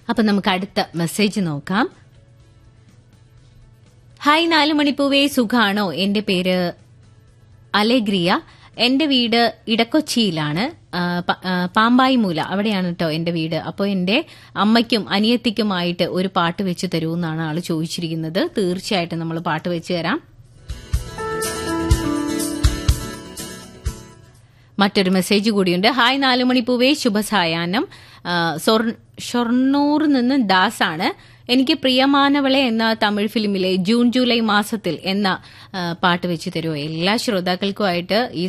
അപ്പൊ നമുക്ക് അടുത്ത മെസ്സേജ് നോക്കാം ഹായ് നാലു മണിപ്പൂവേ സുഖാണോ എന്റെ പേര് അലേഗ്രിയ എന്റെ വീട് ഇടക്കൊച്ചിയിലാണ് ആ, പ- ആ, പാമ്പായി മൂല അവിടെയാണ് കേട്ടോ എന്റെ വീട് അപ്പോൾ എന്റെ അമ്മയ്ക്കും അനിയത്തിക്കുമായിട്ട് ഒരു പാട്ട് വെച്ച് തരൂ എന്നാണ് ആള് ചോദിച്ചിരിക്കുന്നത് തീർച്ചയായിട്ടും നമ്മൾ പാട്ട് വെച്ച് തരാം മറ്റൊരു മെസ്സേജ് കൂടിയുണ്ട് ഹായ് നാലുമണിപ്പൂവേ ശുഭസായാഹ്നം ആ, സൊർ- ഷൊർണൂർ നിന്ന് ദാസ് ആണ് എനിക്ക് പ്രിയമാനവളെ എന്ന തമിഴ് ഫിലിമിലെ ജൂൺ ജൂലൈ മാസത്തിൽ എന്ന ആ, പാട്ട് വെച്ച് തരുമോ എല്ലാ ശ്രോതാക്കൾക്കുമായിട്ട് ഈ